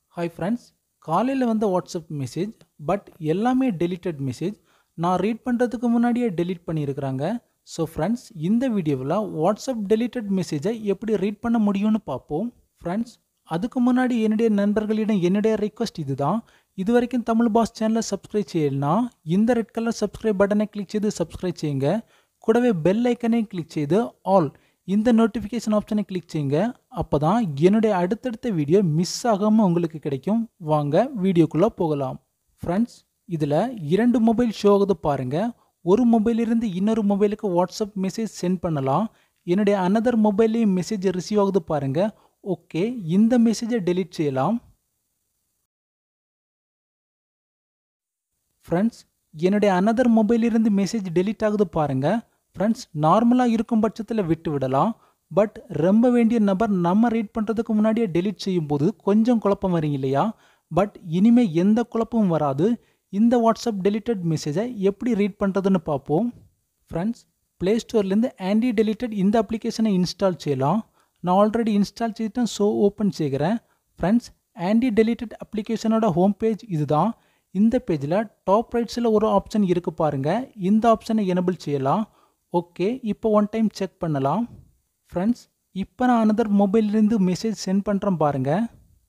hi friends காலையில் வந்த WhatsApp message but எல்லாமே டெலிட்டட் மெசேஜ் நான் ரீட் பண்ணுறதுக்கு முன்னாடியே டெலீட் பண்ணியிருக்கிறாங்க ஸோ ஃப்ரெண்ட்ஸ் இந்த வீடியோவில் வாட்ஸ்அப் டெலிட்டட் மெசேஜை எப்படி ரீட் பண்ண முடியும்னு பார்ப்போம் ஃப்ரெண்ட்ஸ் அதுக்கு முன்னாடி என்னுடைய நண்பர்களிடம் என்னுடைய ரெக்வஸ்ட் இதுதான் இது வரைக்கும் தமிழ் பாஸ் சேனலை சப்ஸ்கிரைப் செய்யலைன்னா இந்த ரெட் கலர் சப்ஸ்கிரைப் பட்டனை கிளிக் செய்து சப்ஸ்கிரைப் செய்யுங்க கூடவே பெல் ஐக்கனை கிளிக் செய்து ஆல் இந்த நோட்டிஃபிகேஷன் ஆப்ஷனை கிளிக் செய்யுங்க அப்போ தான் என்னுடைய அடுத்தடுத்த வீடியோ மிஸ் ஆகாமல் உங்களுக்கு கிடைக்கும் வாங்க வீடியோக்குள்ளே போகலாம் ஃப்ரெண்ட்ஸ் இதில் இரண்டு மொபைல் ஷோ ஆகுது பாருங்கள் ஒரு மொபைலிருந்து இன்னொரு மொபைலுக்கு வாட்ஸ்அப் மெசேஜ் சென்ட் பண்ணலாம் என்னுடைய அனதர் மொபைல்லையும் மெசேஜ் ரிசீவ் ஆகுது பாருங்கள் ஓகே இந்த மெசேஜை டெலீட் செய்யலாம் ஃப்ரெண்ட்ஸ் என்னுடைய அனதர் மொபைலிருந்து மெசேஜ் டெலீட் ஆகுது பாருங்கள் ஃப்ரெண்ட்ஸ் நார்மலாக இருக்கும் பட்சத்தில் விட்டு விடலாம் பட் ரொம்ப வேண்டிய நபர் நம்ம ரீட் பண்ணுறதுக்கு முன்னாடியே டெலீட் செய்யும்போது கொஞ்சம் குழப்பம் வரும் இல்லையா பட் இனிமேல் எந்த குழப்பமும் வராது இந்த வாட்ஸ்அப் டெலிட்டட் மெசேஜை எப்படி ரீட் பண்ணுறதுன்னு பார்ப்போம் ஃப்ரெண்ட்ஸ் ப்ளே ஸ்டோர்லேருந்து ஆன்டி டெலிட்டட் இந்த அப்ளிகேஷனை இன்ஸ்டால் செய்யலாம் நான் ஆல்ரெடி இன்ஸ்டால் செய்துட்டேன் ஸோ ஓப்பன் செய்கிறேன் ஃப்ரெண்ட்ஸ் ஆன்டி டெலிட்டட் அப்ளிகேஷனோட ஹோம் பேஜ் இதுதான் இந்த பேஜில் டாப் ரைட்ஸில் ஒரு ஆப்ஷன் இருக்குது பாருங்கள் இந்த ஆப்ஷனை எனபிள் செய்யலாம் ஓகே இப்போ ஒன் டைம் செக் பண்ணலாம் ஃப்ரெண்ட்ஸ் இப்போ நான் அனதர் மொபைல்லேருந்து மெசேஜ் சென்ட் பண்ணுறேன் பாருங்கள்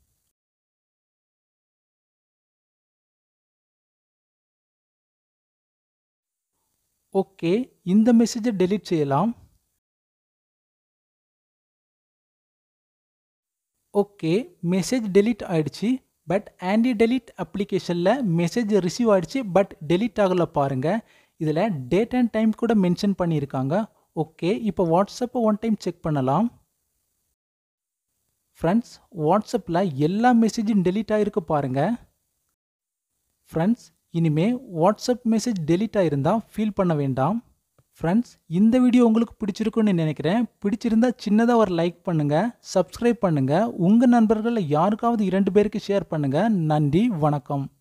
ஓகே இந்த மெசேஜை டெலீட் செய்யலாம் ஓகே மெசேஜ் டெலீட் ஆயிடுச்சு பட் ஆன்டி டெலீட் அப்ளிகேஷனில் மெசேஜ் ரிசீவ் ஆகிடுச்சு பட் டெலீட் ஆகலை பாருங்கள் இதில் டேட் அண்ட் டைம் கூட மென்ஷன் பண்ணியிருக்காங்க ஓகே இப்போ வாட்ஸ்அப்பை ஒன் டைம் செக் பண்ணலாம் ஃப்ரெண்ட்ஸ் வாட்ஸ்அப்பில் எல்லா மெசேஜும் டெலீட் ஆகிருக்கு பாருங்கள் ஃப்ரெண்ட்ஸ் இனிமே வாட்ஸ்அப் மெசேஜ் டெலீட் ஆகிருந்தால் ஃபீல் பண்ண வேண்டாம் ஃப்ரெண்ட்ஸ் இந்த வீடியோ உங்களுக்கு பிடிச்சிருக்குன்னு நினைக்கிறேன் பிடிச்சிருந்தா சின்னதாக ஒரு லைக் பண்ணுங்கள் சப்ஸ்கிரைப் பண்ணுங்கள் உங்கள் நண்பர்களில் யாருக்காவது இரண்டு பேருக்கு ஷேர் பண்ணுங்கள் நன்றி வணக்கம்